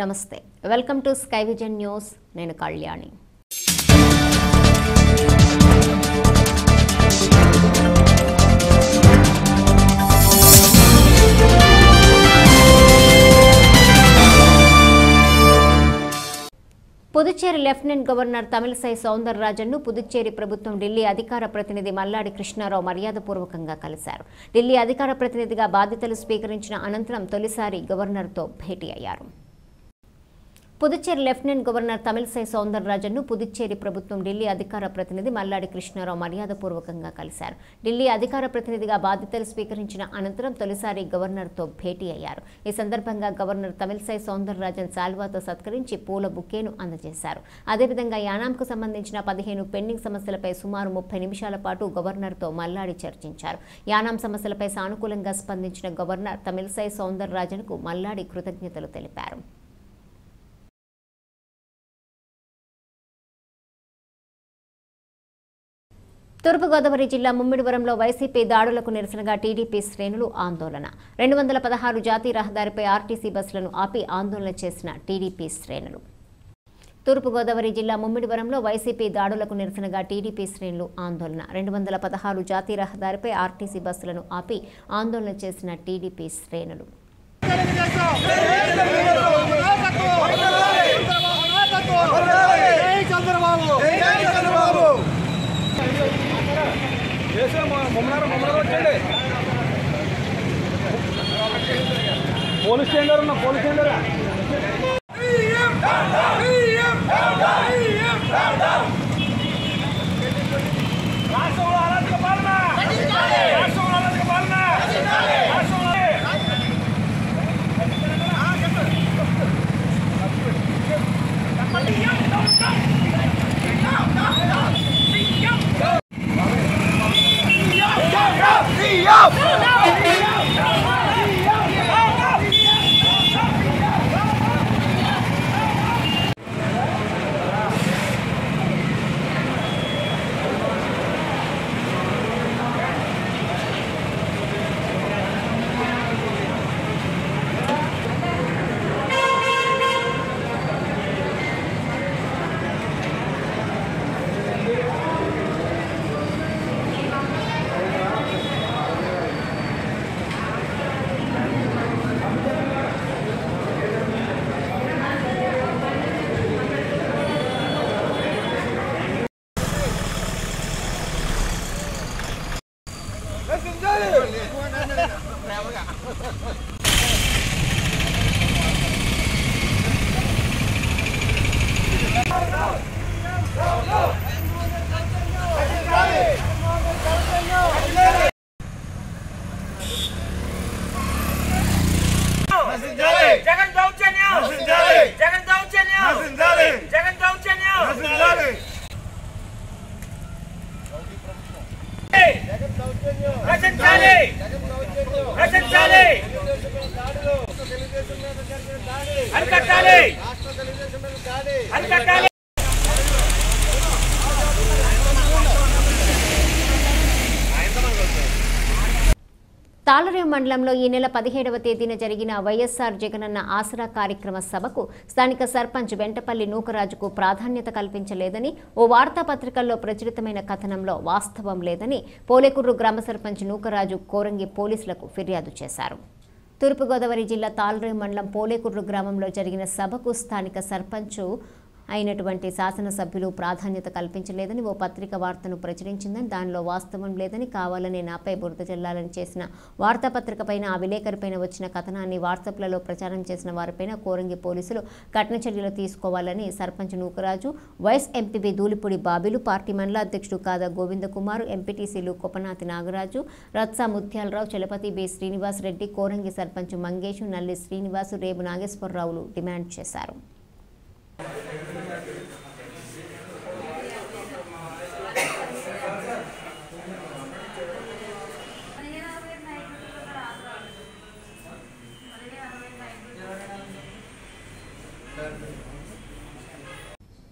నమస్తే welcome to sky vision news నేను Kalyani Puducherry lieutenant governor Tamilisai సౌందరరాజన్ను పుదుచ్చేరి ప్రభుత్వం ఢిల్లీ అధికార ప్రతినిధి మల్లాడి కృష్ణారావు మర్యాదపూర్వకంగా కలిశారు ఢిల్లీ అధికార ప్రతినిధిగా బాధ్యతలు స్వీకరించిన అనంతరం తొలిసారి గవర్నర్తో భేటీ అయ్యారు పుదుచ్చేరి లెఫ్టినెంట్ గవర్నర్ తమిళసై సౌందరరాజన్ను పుదుచ్చేరి ప్రభుత్వం ఢిల్లీ అధికార ప్రతినిధి మల్లాడి కృష్ణారావు మర్యాదపూర్వకంగా కలిశారు ఢిల్లీ అధికార ప్రతినిధిగా బాధ్యతలు స్వీకరించిన అనంతరం తొలిసారి గవర్నర్తో భేటీ అయ్యారు ఈ సందర్భంగా గవర్నర్ తమిళసై సౌందరరాజన్ శాల్వాతో సత్కరించి పూల బుకేను అందజేశారు అదేవిధంగా యానాంకు సంబంధించిన పదిహేను పెండింగ్ సమస్యలపై సుమారు ముప్పై నిమిషాల పాటు గవర్నర్తో మల్లాడి చర్చించారు యానాం సమస్యలపై సానుకూలంగా స్పందించిన గవర్నర్ తమిళసై సౌందరరాజన్కు మల్లాడి కృతజ్ఞతలు తెలిపారు తూర్పుగోదావరి జిల్లా ముమ్మిడివరంలో వైసీపీ దాడులకు నిరసనగా టీడీపీ శ్రేణులు ఆందోళన రెండు వందల పదహారు జాతీయ రహదారిపై ఆర్టీసీ బస్సులను ఆపి ఆందోళన చేసిన టీడీపీ శ్రేణులు తూర్పుగోదావరి జిల్లా ముమ్మిడివరంలో వైసీపీ దాడులకు నిరసనగా టీడీపీ శ్రేణులు ఆందోళన రెండు వందల పదహారు జాతీయ రహదారిపై ఆర్టీసీ బస్సులను ఆపి ఆందోళన చేసిన టీడీపీ శ్రేణులు పోలీస్ స్టేషన్ ఉన్నా పోలీస్ స్టేషన్ రాష్ట్రంలో అరాచక పాలన రాష్ట్రంలో అరాచక పాలన రాష్ట్రంలో జగన్ దౌర్జన్యం జగన్ దౌర్జన్యం జగన్ దౌర్జన్యం రచించాలి రచించాలి అరికట్టాలి అరికట్టాలి తాళరేవు మండలంలో ఈ నెల పదిహేడవ తేదీన జరిగిన వైఎస్ఆర్ జగనన్న ఆసరా కార్యక్రమ సభకు స్థానిక సర్పంచ్ వెంటపల్లి నూకరాజుకు ప్రాధాన్యత కల్పించలేదని ఓ వార్తాపత్రికల్లో ప్రచురితమైన కథనంలో వాస్తవం లేదని పోలేకుర్రు గ్రామ సర్పంచ్ నూకరాజు కోరంగి పోలీసులకు ఫిర్యాదు చేశారు తూర్పుగోదావరి జిల్లా తాళరేవు మండలం పోలేకుర్రు గ్రామంలో జరిగిన సభకు స్థానిక సర్పంచ్ అయినటువంటి శాసనసభ్యులు ప్రాధాన్యత కల్పించలేదని ఓ పత్రిక వార్తను ప్రచురించిందని దానిలో వాస్తవం లేదని కావాలని నాపై బురద జల్లాలని చేసిన వార్తాపత్రికపైన ఆ విలేకరిపైన వచ్చిన కథనాన్ని వాట్సాప్లలో ప్రచారం చేసిన వారిపైన కోరంగి పోలీసులు కఠిన చర్యలు తీసుకోవాలని sarpanch Nookaraju vice MPB Dhulipudi Babilu party మండల అధ్యక్షుడు కాదా గోవిందకుమార్ ఎంపీటీసీలు కొపనాతి నాగరాజు రత్సా ముత్యాలరావు చలపతి బి శ్రీనివాస్ రెడ్డి కోరంగి సర్పంచ్ మంగేషు నల్లి శ్రీనివాసు రేపు నాగేశ్వరరావులు డిమాండ్ చేశారు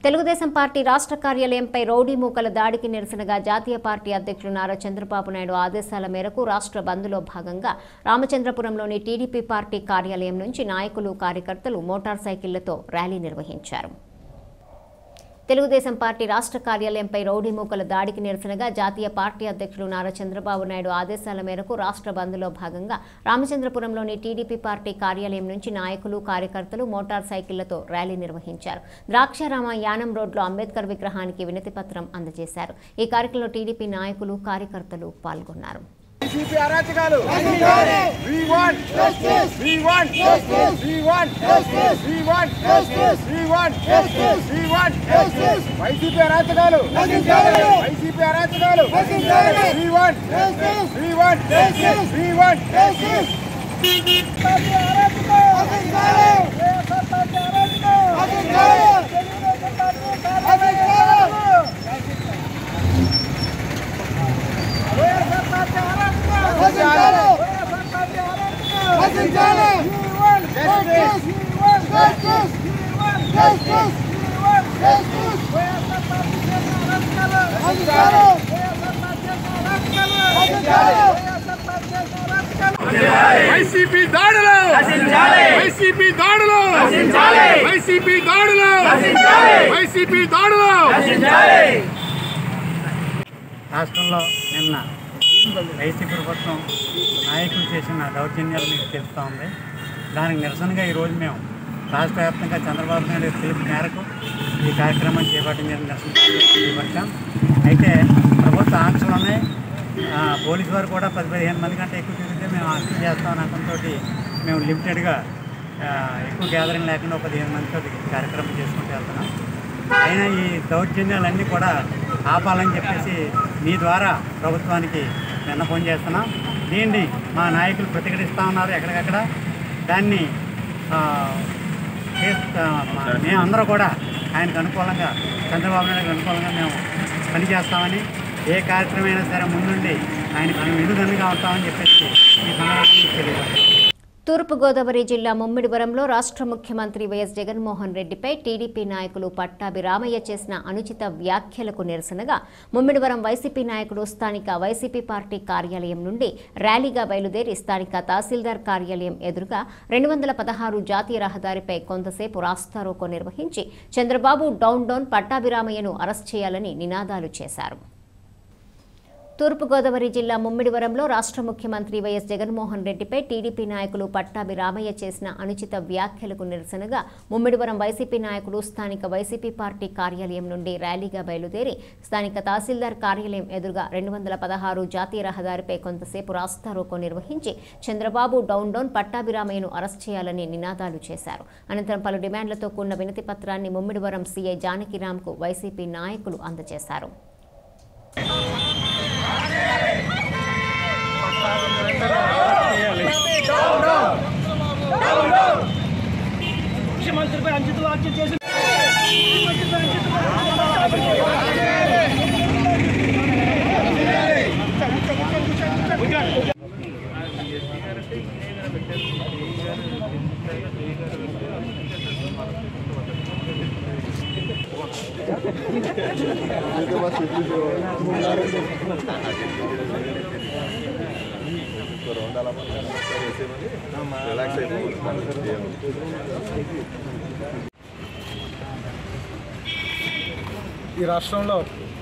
తెలుగుదేశం పార్టీ రాష్ట్ర కార్యాలయంపై రౌడీ మూకల దాడికి నిరసనగా జాతీయ పార్టీ అధ్యక్షులు నారా చంద్రబాబు నాయుడు ఆదేశాల మేరకు రాష్ట్ర బంద్లో భాగంగా రామచంద్రపురంలోని టీడీపీ పార్టీ కార్యాలయం నుంచి నాయకులు కార్యకర్తలు మోటార్ సైకిళ్లతో ర్యాలీ నిర్వహించారు తెలుగుదేశం పార్టీ రాష్ట్ర కార్యాలయంపై రౌడీ మూకల దాడికి నిరసనగా జాతీయ పార్టీ అధ్యక్షులు నారా చంద్రబాబు నాయుడు ఆదేశాల మేరకు రాష్ట్ర బంద్లో భాగంగా రామచంద్రపురంలోని టీడీపీ పార్టీ కార్యాలయం నుంచి నాయకులు కార్యకర్తలు మోటార్ సైకిళ్లతో ర్యాలీ నిర్వహించారు ద్రాక్షారామ యానం రోడ్లో అంబేద్కర్ విగ్రహానికి వినతి పత్రం అందజేశారు ఈ కార్యక్రమంలో టీడీపీ నాయకులు కార్యకర్తలు పాల్గొన్నారు వైసీపీ అరాచకాలు We want justice. We want justice. We want justice. We want justice. We want justice. We want justice. YCP అరాచకాలు వైసీపీ అరాచకాలు We want justice. We want justice. We want justice. YCP దాడులు YCP దాడులు YCP దాడులు YCP దాడులు రాష్ట్రంలో నిన్న YCP ప్రభుత్వం నాయకులు చేసిన దౌర్జన్యాలు మీకు తెలుస్తూ ఉంది దానికి నిరసనగా ఈరోజు మేము రాష్ట్ర వ్యాప్తంగా చంద్రబాబు నాయుడు పిలుపు మేరకు ఈ కార్యక్రమాన్ని చేపట్టడం జరిగిన నిరసన చేపట్టాం అయితే ప్రభుత్వ ఆంక్షలోనే ఆ, పోలీసు వారు కూడా పది పదిహేను మంది కంటే ఎక్కువ తిరిగితే మేము ఆంక్షలు చేస్తామని అనడంతో మేము లిమిటెడ్గా ఆ, ఎక్కువ గ్యాదరింగ్ లేకుండా ఒక పదిహేను మందితో కార్యక్రమం చేసుకుంటూ వెళ్తున్నాం అయినా ఈ దౌర్జన్యాలన్నీ కూడా ఆపాలని చెప్పేసి మీ ద్వారా ప్రభుత్వానికి విన్నపం చేస్తున్నాం దీన్ని మా నాయకులు ప్రతిఘటిస్తూ ఉన్నారు ఎక్కడికక్కడ దాన్ని ఆ, చేస్తా మా- మేమందరూ కూడా ఆయనకు అనుకూలంగా చంద్రబాబు నాయుడుకి అనుకూలంగా మేము పనిచేస్తామని ఏ కార్యక్రమం అయినా సరే ముందుండి ఆయనకు వెనుదన్నుగా ఉంటామని చెప్పేసి ఈ సందర్భంగా తెలియజేస్తాం తూర్పుగోదావరి జిల్లా ముమ్మిడివరంలో రాష్ట్ర ముఖ్యమంత్రి వైఎస్ జగన్మోహన్ రెడ్డిపై టీడీపీ నాయకులు పట్టాభి రామయ్య చేసిన అనుచిత వ్యాఖ్యలకు నిరసనగా ముమ్మిడివరం వైసీపీ నాయకుడు స్థానిక వైసీపీ పార్టీ కార్యాలయం నుండి ర్యాలీగా బయలుదేరి స్థానిక తహసీల్దార్ కార్యాలయం ఎదురుగా రెండు వందల పదహారు జాతీయ రహదారిపై కొంతసేపు రాస్తారోకో నిర్వహించి చంద్రబాబు డౌన్ డౌన్ పట్టాభిరామయ్యను అరెస్ట్ చేయాలని నినాదాలు చేశారు తూర్పుగోదావరి జిల్లా ముమ్మిడివరంలో రాష్ట్ర ముఖ్యమంత్రి వైఎస్ జగన్మోహన్ రెడ్డిపై టీడీపీ నాయకులు పట్టాభి రామయ్య చేసిన అనుచిత వ్యాఖ్యలకు నిరసనగా ముమ్మిడివరం వైసీపీ నాయకుడు స్థానిక వైసీపీ పార్టీ కార్యాలయం నుండి ర్యాలీగా బయలుదేరి స్థానిక తహసీల్దార్ కార్యాలయం ఎదురుగా రెండు వందల పదహారు జాతీయ రహదారిపై కొంతసేపు రాస్తారోకో నిర్వహించి చంద్రబాబు డౌన్ డౌన్ పట్టాభిరామయ్యను అరెస్ట్ చేయాలని నినాదాలు చేశారు అనంతరం పలు డిమాండ్లతో కూడిన వినతి పత్రాన్ని ముమ్మిడివరం సీఐ జానకిరామ్కు వైసీపీ నాయకులు అందజేశారు ముఖ్యమంత్రిపై అంచిత వ్యాఖ్యలు చేసి ఈ రాష్ట్రంలో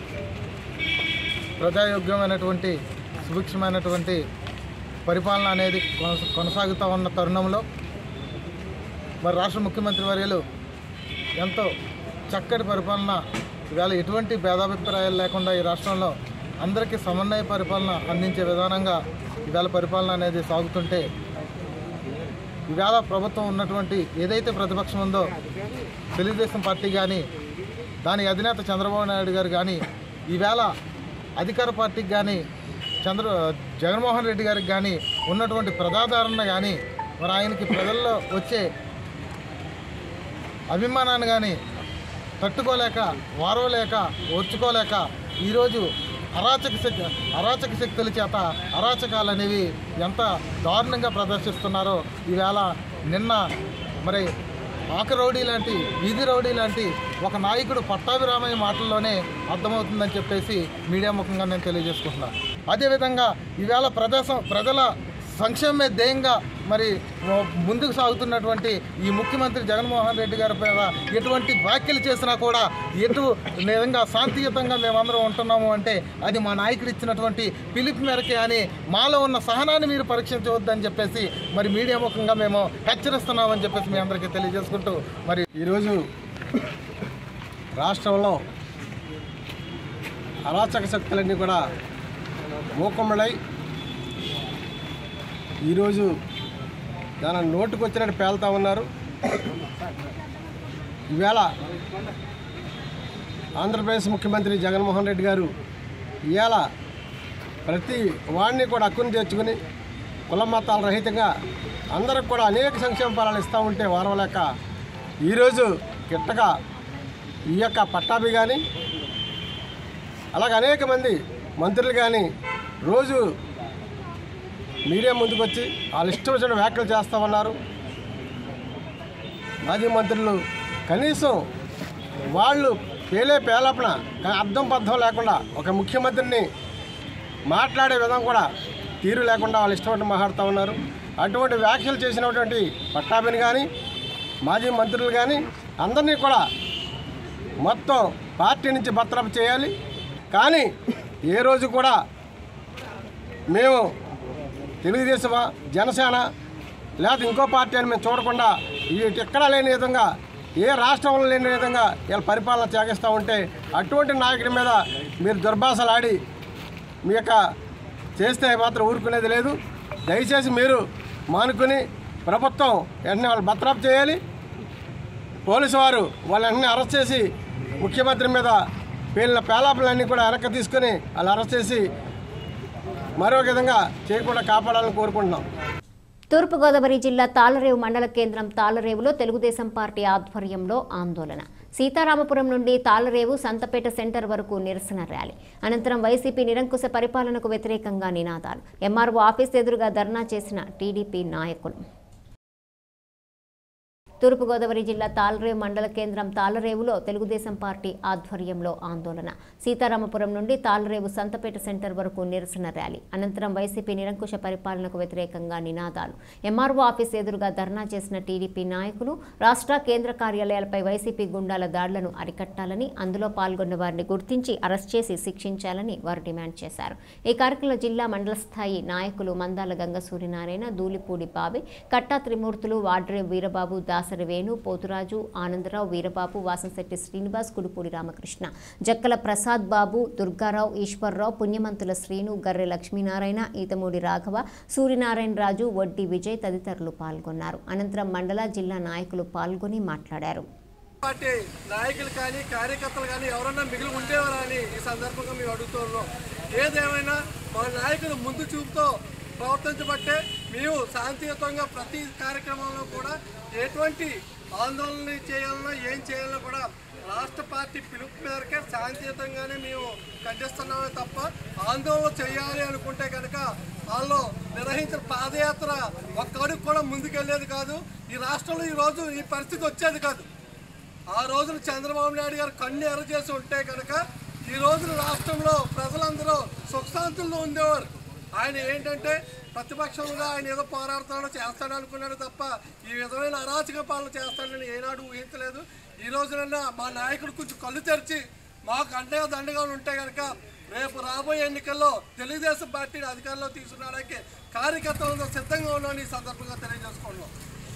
ప్రజాయోగ్యమైనటువంటి సుభిక్షమైనటువంటి పరిపాలన అనేది కొనస- కొనసాగుతూ ఉన్న తరుణంలో మరి రాష్ట్ర ముఖ్యమంత్రి వర్యులు ఎంతో చక్కటి పరిపాలన ఇవాళ ఎటువంటి భేదాభిప్రాయాలు లేకుండా ఈ రాష్ట్రంలో అందరికీ సమన్వయ పరిపాలన అందించే విధానంగా ఇవాళ పరిపాలన అనేది సాగుతుంటే ఇవాళ ప్రభుత్వం ఉన్నటువంటి ఏదైతే ప్రతిపక్షం ఉందో తెలుగుదేశం పార్టీ కానీ దాని అధినేత చంద్రబాబు నాయుడు గారు కానీ ఈవేళ అధికార పార్టీకి కానీ చంద్ర జగన్మోహన్ రెడ్డి గారికి కానీ ఉన్నటువంటి ప్రజాదరణ కానీ మరి ఆయనకి ప్రజల్లో వచ్చే అభిమానాన్ని కానీ తట్టుకోలేక వారవలేక ఓర్చుకోలేక ఈరోజు అరాచక శక్తి అరాచక శక్తుల చేత అరాచకాలు అనేవి ఎంత దారుణంగా ప్రదర్శిస్తున్నారో ఈవేళ నిన్న మరి ఆక రౌడీ లాంటి వీధి రౌడీ లాంటి ఒక నాయకుడు పట్టాభిరామయ్య మాటల్లోనే అర్థమవుతుందని చెప్పేసి మీడియా ముఖంగా నేను తెలియజేసుకుంటున్నాను అదేవిధంగా ఈవేళ ప్రదేశం ప్రజల సంక్షేమమే ధ్యేయంగా మరి ముందుకు సాగుతున్నటువంటి ఈ ముఖ్యమంత్రి జగన్మోహన్ రెడ్డి గారి మీద ఎటువంటి వ్యాఖ్యలు చేసినా కూడా ఎటు నిజంగా శాంతియుతంగా మేమందరం ఉంటున్నాము అంటే అది మా నాయకుడు ఇచ్చినటువంటి పిలుపు మేరకే అని మాలో ఉన్న సహనాన్ని మీరు పరీక్షించవద్దని చెప్పేసి మరి మీడియా ముఖంగా మేము హెచ్చరిస్తున్నామని చెప్పేసి మీ అందరికీ తెలియజేసుకుంటూ మరి ఈరోజు రాష్ట్రంలో అరాచక శక్తులన్నీ కూడా మూకుమ్మడై ఈరోజు దాని నోటుకు వచ్చినట్టు పేలుతా ఉన్నారు ఈవేళ ఆంధ్రప్రదేశ్ ముఖ్యమంత్రి జగన్మోహన్ రెడ్డి గారు ఇవాళ ప్రతి వాడిని కూడా హక్కును చేర్చుకుని కుల మతాల రహితంగా అందరికి కూడా అనేక సంక్షేమ ఫలాలు ఇస్తూ ఉంటే వారవలేక ఈరోజు గిట్టగా ఈ యొక్క పట్టాభి కానీ అలాగే అనేక మంది మంత్రులు కానీ రోజు మీడియా ముందుకు వచ్చి వాళ్ళు ఇష్టం వచ్చిన వ్యాఖ్యలు చేస్తూ ఉన్నారు మాజీ మంత్రులు కనీసం వాళ్ళు పేలే పేలపన అర్థం పద్ధం లేకుండా ఒక ముఖ్యమంత్రిని మాట్లాడే విధం కూడా తీరు లేకుండా వాళ్ళు ఇష్టపడి మాట్లాడుతూ ఉన్నారు అటువంటి వ్యాఖ్యలు చేసినటువంటి పట్టాభిని కానీ మాజీ మంత్రులు కానీ అందరినీ కూడా మొత్తం పార్టీ నుంచి బర్తరఫ్ చేయాలి కానీ ఏ రోజు కూడా మేము తెలుగుదేశమా జనసేన లేదా ఇంకో పార్టీ అని మేము చూడకుండా వీటి ఎక్కడా లేని విధంగా ఏ రాష్ట్రంలో లేని విధంగా వీళ్ళ పరిపాలన చేగిస్తూ ఉంటే అటువంటి నాయకుడి మీద మీరు దుర్భాషలాడి మీ యొక్క చేస్తే మాత్రం ఊరుకునేది లేదు దయచేసి మీరు మానుకుని ప్రభుత్వం వెంటనే వాళ్ళు బత్రాప్ చేయాలి పోలీసు వారు వాళ్ళని వెంటనే అరెస్ట్ చేసి ముఖ్యమంత్రి మీద పేలిన పేలాపులన్నీ కూడా వెనక్కి తీసుకొని వాళ్ళు అరెస్ట్ చేసి మరో విధంగా చేయకుండా కాపాడాలని కోరుకుంటున్నాం తూర్పుగోదావరి జిల్లా తాళరేవు మండల కేంద్రం తాళరేవులో తెలుగుదేశం పార్టీ ఆధ్వర్యంలో ఆందోళన సీతారామపురం నుండి తాళరేవు సంతపేట సెంటర్ వరకు నిరసన ర్యాలీ అనంతరం వైసీపీ నిరంకుశ పరిపాలనకు వ్యతిరేకంగా నినాదాలు ఎంఆర్ఓ ఆఫీస్ ఎదురుగా ధర్నా చేసిన టీడీపీ నాయకులు తూర్పుగోదావరి జిల్లా తాళరేవు మండల కేంద్రం తాళరేవులో తెలుగుదేశం పార్టీ ఆధ్వర్యంలో ఆందోళన సీతారామపురం నుండి తాళరేవు సంతపేట సెంటర్ వరకు నిరసన ర్యాలీ అనంతరం వైసీపీ నిరంకుశ పరిపాలనకు వ్యతిరేకంగా నినాదాలు ఎంఆర్ఓ ఆఫీస్ ఎదురుగా ధర్నా చేసిన టీడీపీ నాయకులు రాష్ట్ర కేంద్ర కార్యాలయాలపై వైసీపీ గుండాల దాడులను అరికట్టాలని అందులో పాల్గొన్న వారిని గుర్తించి అరెస్ట్ చేసి శిక్షించాలని వారు డిమాండ్ చేశారు ఈ కార్యక్రమంలో జిల్లా మండల స్థాయి నాయకులు మందాల గంగ సూర్యనారాయణ దూలిపూడి బాబి కట్టా త్రిమూర్తులు వాడ్రే వీరబాబు దాసరి వేణు పోతురాజు ఆనందరావు వీరబాబు వాసంశెట్టి శ్రీనివాస్ కుడుపూడి రామకృష్ణ జక్కల ప్రసాద్ బాబు దుర్గారావు ఈశ్వర్రావు పుణ్యమంతుల శ్రీను గర్రె లక్ష్మీనారాయణ ఈతమూడి రాఘవ సూర్యనారాయణ రాజు వడ్డీ విజయ్ తదితరులు పాల్గొన్నారు అనంతరం మండల జిల్లా నాయకులు పాల్గొని మాట్లాడారు పార్టీ నాయకులు కానీ కార్యకర్తలు కానీ ఎవరన్నా మిగిలి ఉండేవారా అని ఈ సందర్భంగా మేము అడుగుతున్నాం ఏదేమైనా మా నాయకులు ముందు చూపుతో ప్రవర్తించబట్టే మేము శాంతియుతంగా ప్రతి కార్యక్రమంలో కూడా ఎటువంటి ఆందోళన చేయాలన్నా ఏం చేయాలన్నా కూడా రాష్ట్ర పార్టీ పిలుపు మేరకే శాంతియుతంగానే మేము ఖండిస్తున్నామే తప్ప ఆందోళన చేయాలి అనుకుంటే కనుక వాళ్ళు నిర్వహించిన పాదయాత్ర ఒక్క అడుగు కూడా ముందుకెళ్ళేది కాదు ఈ రాష్ట్రంలో ఈ రోజు ఈ పరిస్థితి వచ్చేది కాదు ఆ రోజున చంద్రబాబు నాయుడు గారు కన్ను ఎర్ర చేసి ఉంటే కనుక ఈ రోజున రాష్ట్రంలో ప్రజలందరూ సుఖశాంతుల్లో ఉండేవారు ఆయన ఏంటంటే ప్రతిపక్షంగా ఆయన ఏదో పోరాడతాడో చేస్తాడు అనుకున్నాడు తప్ప ఈ విధమైన అరాచక పాలన చేస్తాడని ఏనాడు ఊహించలేదు ఈ రోజునన్నా మా నాయకుడు కొంచెం కళ్ళు తెరిచి మాకు అండగా దండగా ఉంటే కనుక రేపు రాబోయే ఎన్నికల్లో తెలుగుదేశం పార్టీని అధికారంలో తీసుకురావడానికి కార్యకర్తలతో సిద్ధంగా ఉన్నామని ఈ సందర్భంగా తెలియజేసుకుంటున్నాం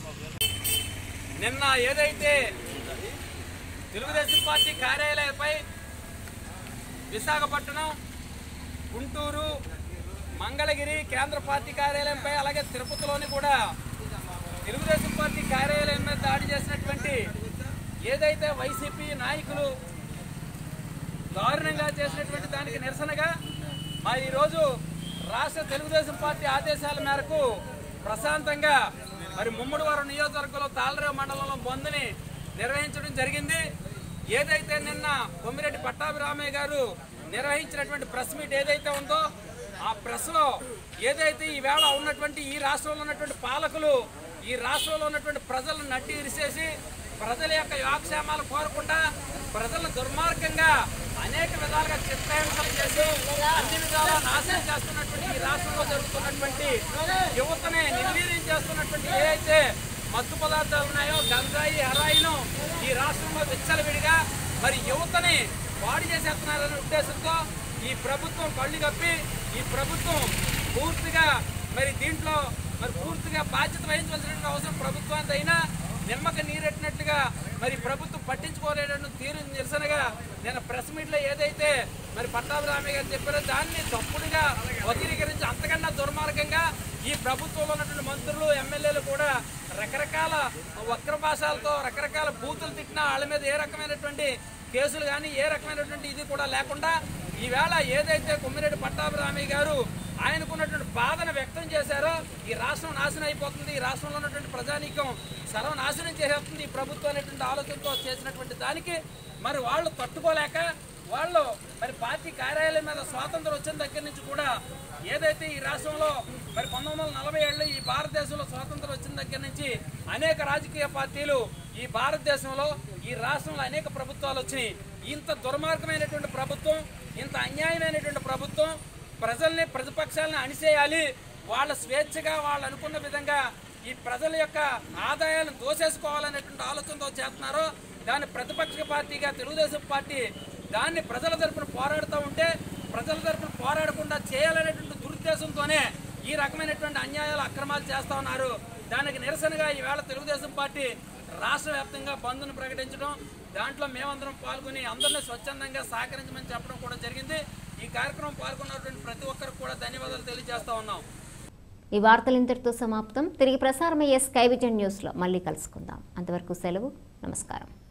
నిన్న ఏదైతే తెలుగుదేశం పార్టీ కార్యాలయంపై విశాఖపట్నం గుంటూరు మంగళగిరి కేంద్ర పార్టీ కార్యాలయంపై అలాగే తిరుపతిలోని కూడా తెలుగుదేశం పార్టీ కార్యాలయం మీద దాడి చేసినటువంటి ఏదైతే వైసీపీ నాయకులు దారుణంగా చేసినటువంటి దానికి నిరసనగా మా ఈరోజు రాష్ట్ర తెలుగుదేశం పార్టీ ఆదేశాల మేరకు ప్రశాంతంగా మరి ముమ్మడివారం నియోజకవర్గంలో తాళరేవు మండలంలో బంద్ని నిర్వహించడం జరిగింది ఏదైతే నిన్న కొమ్మిరెడ్డి పట్టాభిరామయ్య గారు నిర్వహించినటువంటి ప్రెస్ మీట్ ఏదైతే ఉందో ఆ ప్రెస్లో ఏదైతే ఈవేళ ఉన్నటువంటి ఈ రాష్ట్రంలో ఉన్నటువంటి పాలకులు ఈ రాష్ట్రంలో ఉన్నటువంటి ప్రజలను నట్టి ఇరిసేసి ప్రజల యొక్క యోగక్షేమాలు కోరకుండా ప్రజలను దుర్మార్గంగా అనేక విధాలుగా చిత్రహింసలు చేసి అన్ని విధాలా నాశనం చేస్తున్నటువంటి ఈ రాష్ట్రంలో జరుగుతున్నటువంటి యువతని నిర్వీర్యం చేస్తున్నటువంటి ఏ అయితే మత్తు పదార్థాలు ఉన్నాయో గంజాయి హెరాయిన్ ఈ రాష్ట్రంలో విచ్చలవిడిగా మరి యువతని పాడు చేసేస్తున్నారనే ఉద్దేశంతో ఈ ప్రభుత్వం కళ్ళు కప్పి ఈ ప్రభుత్వం పూర్తిగా మరి దీంట్లో మరి పూర్తిగా బాధ్యత వహించవలసిన అవసరం ప్రభుత్వానికి అయినా నిమ్మక నీరెట్టినట్టుగా మరి ప్రభుత్వం పట్టించుకోలేదని తీరు నిరసనగా నేను ప్రెస్ మీట్ లో ఏదైతే మరి పట్టాభిరామయ్య గారు చెప్పారో దాన్ని తప్పుడుగా వక్రీకరించి అంతకన్నా దుర్మార్గంగా ఈ ప్రభుత్వంలో ఉన్నటువంటి మంత్రులు ఎమ్మెల్యేలు కూడా రకరకాల వక్ర భాషలతో రకరకాల బూతులు తిట్టినా వాళ్ళ మీద ఏ రకమైనటువంటి కేసులు కానీ ఏ రకమైనటువంటి ఇది కూడా లేకుండా ఈవేళ ఏదైతే కొమ్మిరెడ్డి పట్టాభిరామయ్య గారు ఆయనకున్నటువంటి బాధను వ్యక్తం చేశారో ఈ రాష్ట్రం నాశనం అయిపోతుంది ఈ రాష్ట్రంలో ఉన్నటువంటి ప్రజానీకం సర్వనాశనం చేసేస్తుంది ఈ ప్రభుత్వం అనేటువంటి ఆలోచనతో చేసినటువంటి దానికి మరి వాళ్ళు తట్టుకోలేక వాళ్ళు మరి పార్టీ కార్యాలయం మీద స్వాతంత్రం వచ్చిన దగ్గర నుంచి కూడా ఏదైతే ఈ రాష్ట్రంలో మరి పంతొమ్మిది వందల నలభై ఏళ్ళు ఈ భారతదేశంలో స్వాతంత్రం వచ్చిన దగ్గర నుంచి అనేక రాజకీయ పార్టీలు ఈ భారతదేశంలో ఈ రాష్ట్రంలో అనేక ప్రభుత్వాలు వచ్చినాయి ఇంత దుర్మార్గమైనటువంటి ప్రభుత్వం ఇంత అన్యాయమైనటువంటి ప్రభుత్వం ప్రజల్ని ప్రతిపక్షాలను అణిసేయాలి వాళ్ళ స్వేచ్ఛగా వాళ్ళు అనుకున్న విధంగా ఈ ప్రజల యొక్క ఆదాయాలను దోసేసుకోవాలనేటువంటి ఆలోచనతో చేస్తున్నారో దాన్ని ప్రతిపక్ష పార్టీగా తెలుగుదేశం పార్టీ దాన్ని ప్రజల తరపున పోరాడుతూ ఉంటే ప్రజల తరపున పోరాడకుండా చేయాలనేటువంటి దురుద్దేశంతోనే ఈ రకమైనటువంటి అన్యాయాలు అక్రమాలు చేస్తా ఉన్నారు దానికి నిరసనగా ఈవేళ తెలుగుదేశం పార్టీ రాష్ట్ర వ్యాప్తంగా బంద్ను ప్రకటించడం దాంట్లో మేమందరం పాల్గొని అందరినీ స్వచ్ఛందంగా సహకరించమని చెప్పడం కూడా జరిగింది ఈ కార్యక్రమం పాల్గొన్నటువంటి ప్రతి ఒక్కరికి కూడా ధన్యవాదాలు తెలియజేస్తా ఉన్నాం ఈ వార్తలు ఇంతటితో సమాప్తం తిరిగి ప్రసారమయ్యే స్కై విజన్ న్యూస్లో మళ్ళీ కలుసుకుందాం అంతవరకు సెలవు నమస్కారం